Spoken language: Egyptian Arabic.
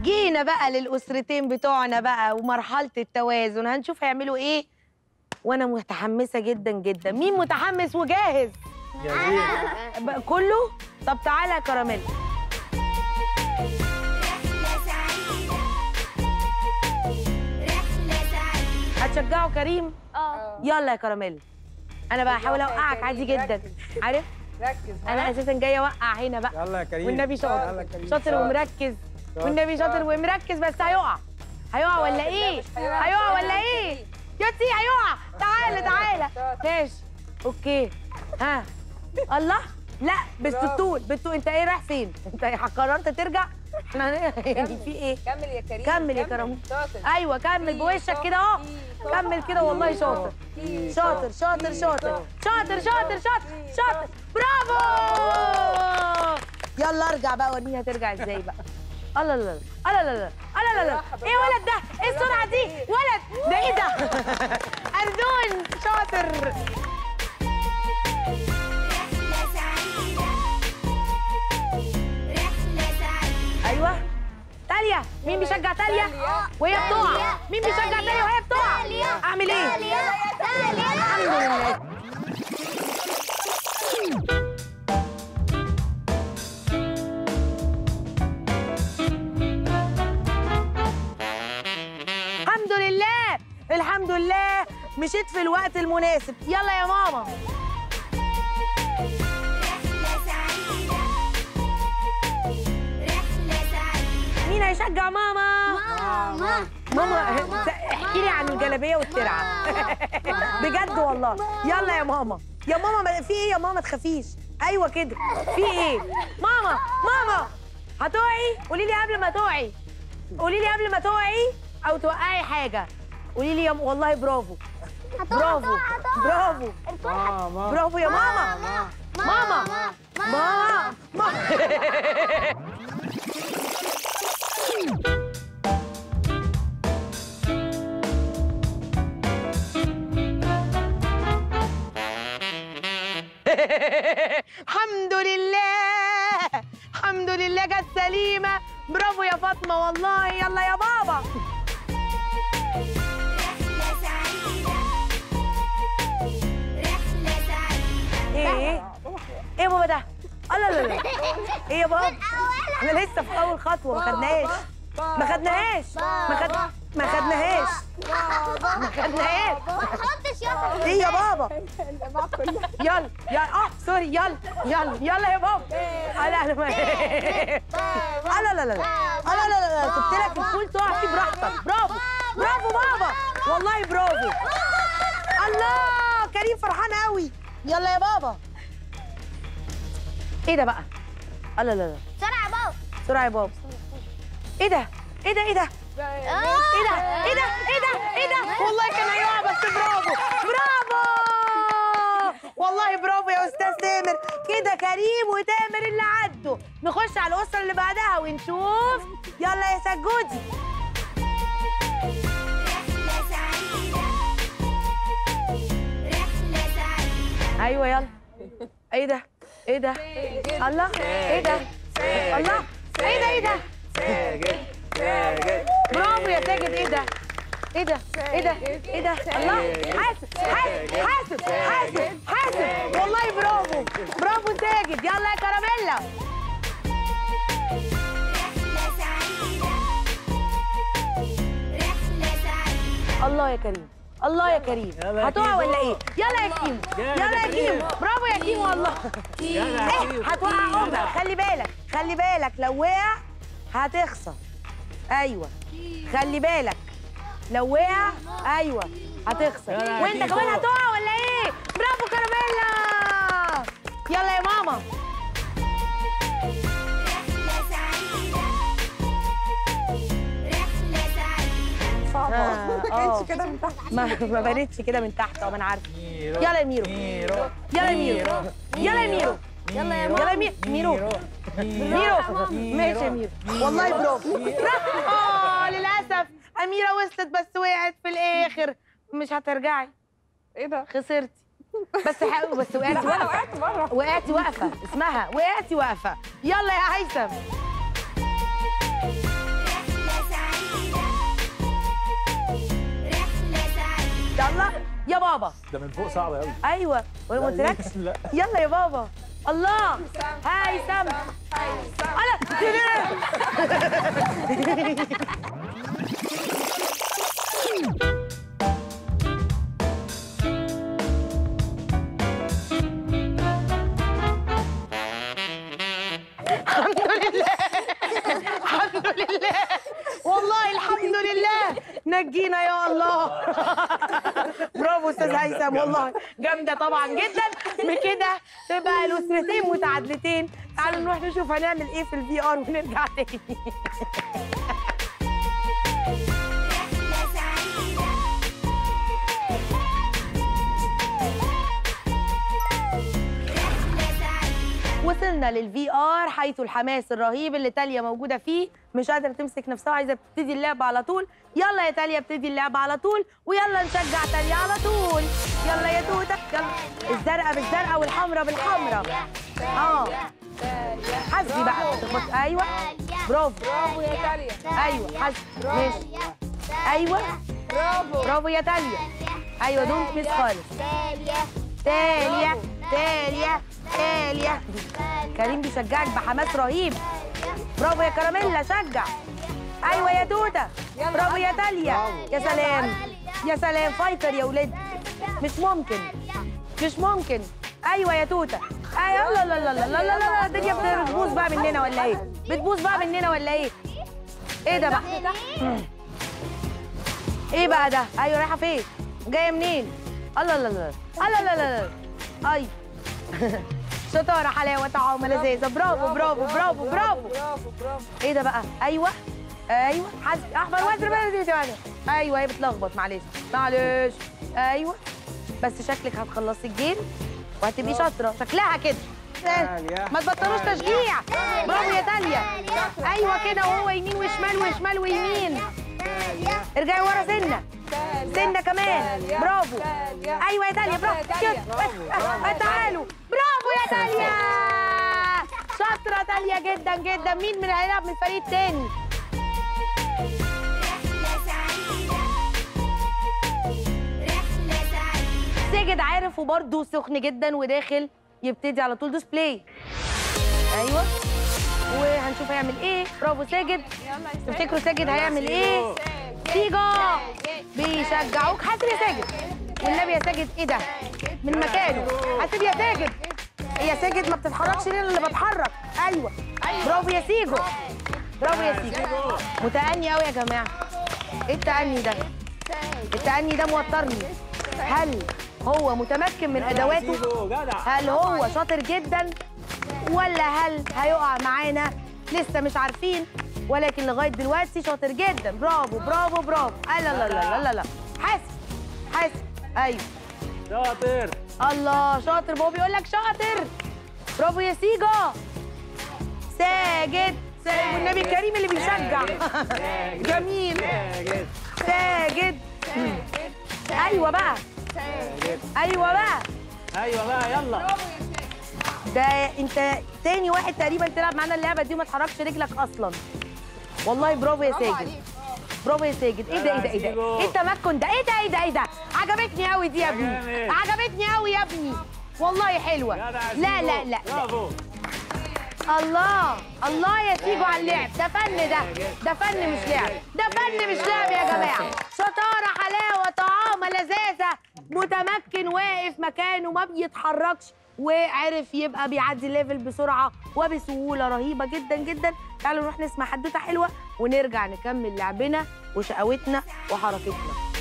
جينا بقى للأسرتين بتوعنا بقى ومرحلة التوازن هنشوف هيعملوا ايه وانا متحمسة جدا جدا مين متحمس وجاهز بقى كله طب تعالى يا كراميل رحلة سعيدة رحلة سعيدة هتشجعوا كريم اه يلا يا كراميل انا بقى هحاول اوقعك عادي جدا عارف ركز انا اساسا جايه اوقع هنا بقى يلا يا كريم والنبي يلا شاطر يا كريم. شاطر ومركز والنبي شاطر ومركز بس هيقع هيقع ولا ايه هيقع ولا ايه يوتي هيقع تعالى تعالى ماشي اوكي ها الله لا بالطول بالطول انت ايه رايح فين انت قررت ترجع احنا يعني في ايه كمل يا كريم كمل يا كرم. شاطر ايوه كمل بوشك كده اهو كمل كده والله شاطر شاطر شاطر شاطر شاطر شاطر شاطر شاطر برافو يلا ارجع بقى وريني هترجع ازاي بقى الله لا لا الله لا لا الله لا لا ايه ولد ده ايه السرعه دي ولد ده ايه ده اردون شاطر رحلة سعيدة رحلة سعيدة ايوه تاليا مين بيشجع تاليا وهي بتقع مين بيشجع تاليا وهي بتقع اعمل ايه الحمد لله الحمد لله الحمد لله مشيت في الوقت المناسب يلا يا ماما رحلة سعيدة رحلة سعيدة مين هيشجع ماما ماما ماما احكي لي عن الجلابيه والترعه بجد والله يلا يا ماما يا ماما ما- في ايه يا ماما ما تخافيش ايوه كده في ايه ماما ماما هتقعي قولي لي قبل ما تقعي قولي لي قبل ما تقعي او توقعي حاجه قولي لي يا م... والله برافو برافو برافو ماما برافو يا ماما ماما ماما ماما الحمد لله الحمد لله جت سليمة برافو يا فاطمة والله يلا يا بابا رحلة سعيدة رحلة سعيدة ايه ايه ايه يا بابا ده الله لا لا ايه يا بابا احنا لسه في اول خطوة ما خدناهاش ما خدناهاش ما خد ما خدناهاش ما خدناهاش ما تحطش يا ايه يا بابا يلا يلا اه سوري يلا يلا يلا يا بابا آه، لا انا ما آه، لا لا لا لا آه، لا لا لا لا سبت لك الفول تقع فيه براحتك برافو برافو بابا والله برافو الله كريم فرحان قوي يلا يا بابا ايه ده بقى آه، لا لا لا بسرعة يا بابا بسرعه يا بابا ايه ده ايه ده ايه ده ايه ده ايه ده ايه ده ايه ده والله كان هيقع بس برافو برافو والله برافو يا استاذ تامر كده كريم وتامر اللي عدوا نخش على الاسره اللي بعدها ونشوف يلا يا سجودي رحلة سعيدة رحلة سعيدة ايوه يلا ايه ده ايه ده الله ايه ده الله ايه ده ايه ده ساجد ساجد برافو يا ساجد ايه ده ايه ده ايه ده ايه ده الله حاسب حاسب حاسب حاسب حاسب والله برافو برافو ساجد يلا يا كراميلا رحلة سعيدة رحلة سعيدة الله يا كريم الله يا كريم يلا يا هتقع كيمو. ولا ايه يلا يا كيمو يلا يلا يا يا كيمو كيمو. برافو يا كيمو والله يلا يا ايه كيمو. هتوقع امك خلي بالك خلي بالك لو وقع هتخسر ايوه خلي بالك لو وقع ايوه هتخسر يلا يا وانت كيمو. كمان هتقع ولا ايه برافو كراميلا يلا يا ماما رحلة سعيدة رحلة سعيدة آه، آه. كده من تحت ما ما بانتش كده من تحت اه ما انا عارفه ميرو يلا يا ميرو ميرو يلا يا ميرو يلا يا ميرو يلا يا يلا يا ميرو ميرو ميرو ماشي يا ميرو والله برافو برافو اه للاسف اميره وصلت بس وقعت في الاخر مش هترجعي ايه ده؟ خسرتي بس حق بس وقعتي لا انا واقفه وقعت بره وقعتي واقفه اسمها وقعتي واقفه يلا يا هيثم رحلة يا بابا ده من فوق صعب قوي ايوه وانا ما قلتلكش لا يلا يا بابا الله هيثم انا الحمد لله الحمد لله والله الحمد لله نجينا يا الله برافو استاذ هيثم والله جامده طبعا جدا بكده تبقى الاسرتين متعادلتين تعالوا نروح نشوف هنعمل ايه في الفي ار ونرجع تاني رحلة سعيدة رحلة سعيدة وصلنا للفي ار حيث الحماس الرهيب اللي تاليا موجوده فيه مش قادره تمسك نفسها وعايزه تبتدي اللعبه على طول يلا يا تاليا ابتدي اللعبه على طول ويلا نشجع تاليا على طول يلا يا توته يلا الزرقاء بالزرقاء والحمراء بالحمراء اه حسبي بقى ما تخبطش. ايوه برافو برافو يا تاليا ايوه حسبي ماشي ايوه برافو برافو يا تاليا ايوه دونت ميس خالص تاليا تاليا تاليا كريم بيشجعك بحماس رهيب برافو يا كراميلا شجع ايوه يا توته يلا. برافو يا تاليا يا سلام يا سلام فايتر يا ولاد مش ممكن مش ممكن ايوه يا توته ايوه لا لا لا لا لا لا لا الدنيا بتبوظ بقى مننا ولا ايه بتبوظ بقى مننا ولا ايه ايه ده بقى ايه بقى ده ايوه رايحه فين جايه منين الله لا لا الله لا لا لا اي شطاره حلاوه طعام لذيذه برافو برافو برافو برافو برافو برافو ايه ده بقى ايوه ايوه حسب احمر وازرق بلدي ايوه هي بتلخبط معلش معلش ايوه بس شكلك هتخلصي الجيم وهتبقي شاطره شكلها كده تاليا. ما تبطلوش تشجيع برافو يا تاليا ايوه كده وهو يمين وشمال وشمال ويمين ارجعي ورا سنه سنه كمان تاليا. برافو تاليا. ايوه يا تاليا برافو برافو يا كده تاليا. آه، تعالوا برافو يا تاليا شاطره تاليا جدا جدا مين من هيلعب من الفريق التاني رحلة سعيدة رحلة سعيدة ساجد عارف وبرده سخن جدا وداخل يبتدي على طول دوس بلاي ايوه وهنشوف هيعمل ايه برافو ساجد تفتكروا ساجد هيعمل ايه سيجو بيشجعوك حاسب يا ساجد والنبي يا ساجد ايه ده من مكانه حاسب يا ساجد يا ساجد ما بتتحركش ليه أنا اللي بتحرك ايوه برافو يا سيجو برافو يا سيجو متأني قوي يا جماعه ايه التأني ده التأني ده موترني هل هو متمكن من ادواته سيبه، جدع هل هو شاطر جدا ولا هل هيقع معانا لسه مش عارفين ولكن لغايه دلوقتي شاطر جدا برافو برافو برافو آه لا لا لا لا لا حاسب حاسب ايوه شاطر الله شاطر بابا بيقول لك شاطر برافو يا سيجا ساجد ساجد والنبي الكريم اللي بيشجع جميل ساجد ساجد ايوه بقى ساجد ايوه بقى ايوه بقى يلا ده انت تاني واحد تقريبا تلعب معانا اللعبه دي وما تحركش رجلك اصلا والله برافو يا ساجد برافو يا ساجد ايه ده ايه ده ايه ده ايه التمكن ده ايه ده ايه ده ايه ده عجبتني قوي دي يا ابني جامد. عجبتني قوي يا ابني والله حلوه جدع يا لا سيبو. لا لا, لا. برافو الله الله يا سيجو على اللعب ده فن ده ده فن مش لعب ده فن مش لعب يا جماعه شطاره حلاوه طعامه لذاذه متمكن واقف مكانه ما بيتحركش وعرف يبقى بيعدي الليفل بسرعه وبسهوله رهيبه جدا جدا تعالوا نروح نسمع حدوته حلوه ونرجع نكمل لعبنا وشقاوتنا وحركتنا